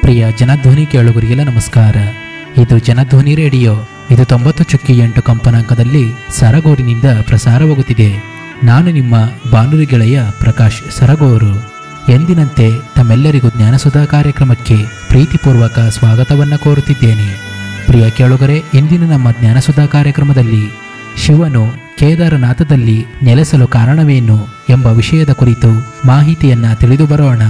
ಪ್ರಿಯ ಜನಧ್ವನಿ ಕೇಳುಗರಿಗೆಲ್ಲ ನಮಸ್ಕಾರ ಇದು ಜನಧ್ವನಿ ರೇಡಿಯೋ ಇದು ತೊಂಬತ್ತು ಚುಕ್ಕಿ ಎಂಟು ಕಂಪನಾಂಕದಲ್ಲಿ ಸರಗೂರಿನಿಂದ ಪ್ರಸಾರವಾಗುತ್ತಿದೆ ನಾನು ನಿಮ್ಮ ಬಾನುಲಿ ಗೆಳೆಯ ಪ್ರಕಾಶ್ ಸರಗೂರು ಎಂದಿನಂತೆ ತಮ್ಮೆಲ್ಲರಿಗೂ ಜ್ಞಾನಸುಧಾ ಕಾರ್ಯಕ್ರಮಕ್ಕೆ ಪ್ರೀತಿಪೂರ್ವಕ ಸ್ವಾಗತವನ್ನು ಕೋರುತ್ತಿದ್ದೇನೆ ಪ್ರಿಯ ಕೇಳುಗರೆ ಇಂದಿನ ನಮ್ಮ ಜ್ಞಾನಸುಧಾ ಕಾರ್ಯಕ್ರಮದಲ್ಲಿ ಶಿವನು ಕೇದಾರನಾಥದಲ್ಲಿ ನೆಲೆಸಲು ಕಾರಣವೇನು ಎಂಬ ವಿಷಯದ ಕುರಿತು ಮಾಹಿತಿಯನ್ನ ತಿಳಿದು ಬರೋಣ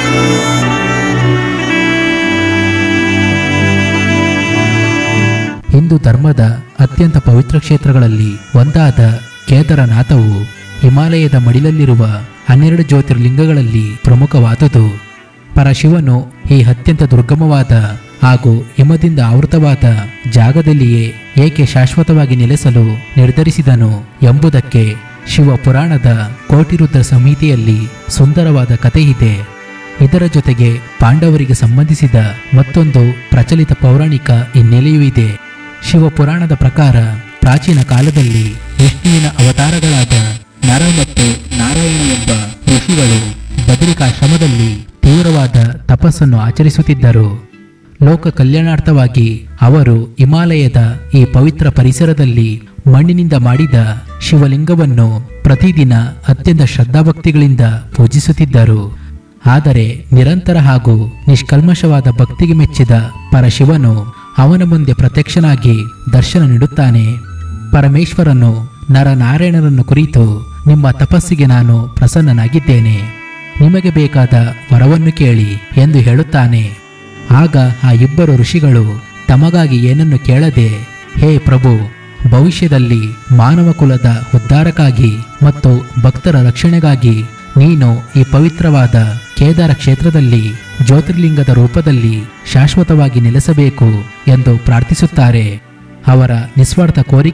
ಹಿಂದೂ ಧರ್ಮದ ಅತ್ಯಂತ ಪವಿತ್ರ ಕ್ಷೇತ್ರಗಳಲ್ಲಿ ಒಂದಾದ ಕೇದಾರನಾಥವು ಹಿಮಾಲಯದ ಮಡಿಲಲ್ಲಿರುವ ಹನ್ನೆರಡು ಜ್ಯೋತಿರ್ಲಿಂಗಗಳಲ್ಲಿ ಪ್ರಮುಖವಾದುದು ಪರಶಿವನು ಈ ಅತ್ಯಂತ ದುರ್ಗಮವಾದ ಹಾಗೂ ಹಿಮದಿಂದ ಆವೃತವಾದ ಜಾಗದಲ್ಲಿಯೇ ಏಕೆ ಶಾಶ್ವತವಾಗಿ ನೆಲೆಸಲು ನಿರ್ಧರಿಸಿದನು ಎಂಬುದಕ್ಕೆ ಶಿವ ಪುರಾಣದ ಕೋಟಿರುದ್ರ ಸಂಹಿತೆಯಲ್ಲಿ ಸುಂದರವಾದ ಕಥೆಯಿದೆ ಇದರ ಜೊತೆಗೆ ಪಾಂಡವರಿಗೆ ಸಂಬಂಧಿಸಿದ ಮತ್ತೊಂದು ಪ್ರಚಲಿತ ಪೌರಾಣಿಕ ಹಿನ್ನೆಲೆಯೂ ಇದೆ ಶಿವಪುರಾಣದ ಪ್ರಕಾರ ಪ್ರಾಚೀನ ಕಾಲದಲ್ಲಿ ವಿಷ್ಣುವಿನ ಅವತಾರಗಳಾದ ನರ ಮತ್ತು ನಾರಾಯಣ ಎಂಬ ಋಷಿಗಳು ಬದರಿಕಾಶ್ರಮದಲ್ಲಿ ತೀವ್ರವಾದ ತಪಸ್ಸನ್ನು ಆಚರಿಸುತ್ತಿದ್ದರು ಲೋಕ ಕಲ್ಯಾಣಾರ್ಥವಾಗಿ ಅವರು ಹಿಮಾಲಯದ ಈ ಪವಿತ್ರ ಪರಿಸರದಲ್ಲಿ ಮಣ್ಣಿನಿಂದ ಮಾಡಿದ ಶಿವಲಿಂಗವನ್ನು ಪ್ರತಿದಿನ ಅತ್ಯಂತ ಶ್ರದ್ಧಾಭಕ್ತಿಗಳಿಂದ ಪೂಜಿಸುತ್ತಿದ್ದರು ಆದರೆ ನಿರಂತರ ಹಾಗೂ ನಿಷ್ಕಲ್ಮಶವಾದ ಭಕ್ತಿಗೆ ಮೆಚ್ಚಿದ ಪರಶಿವನು ಅವನ ಮುಂದೆ ಪ್ರತ್ಯಕ್ಷನಾಗಿ ದರ್ಶನ ನೀಡುತ್ತಾನೆ ಪರಮೇಶ್ವರನು ನರನಾರಾಯಣರನ್ನು ಕುರಿತು ನಿಮ್ಮ ತಪಸ್ಸಿಗೆ ನಾನು ಪ್ರಸನ್ನನಾಗಿದ್ದೇನೆ ನಿಮಗೆ ಬೇಕಾದ ವರವನ್ನು ಕೇಳಿ ಎಂದು ಹೇಳುತ್ತಾನೆ ಆಗ ಆ ಇಬ್ಬರು ಋಷಿಗಳು ತಮಗಾಗಿ ಏನನ್ನು ಕೇಳದೆ ಹೇ ಪ್ರಭು ಭವಿಷ್ಯದಲ್ಲಿ ಮಾನವ ಕುಲದ ಉದ್ಧಾರಕ್ಕಾಗಿ ಮತ್ತು ಭಕ್ತರ ರಕ್ಷಣೆಗಾಗಿ ನೀನು ಈ ಪವಿತ್ರವಾದ ಕೇದಾರ ಕ್ಷೇತ್ರದಲ್ಲಿ ಜ್ಯೋತಿರ್ಲಿಂಗದ ರೂಪದಲ್ಲಿ ಶಾಶ್ವತವಾಗಿ ನೆಲೆಸಬೇಕು ಎಂದು ಪ್ರಾರ್ಥಿಸುತ್ತಾರೆ ಅವರ ನಿಸ್ವಾರ್ಥ ಕೋರಿಕೆ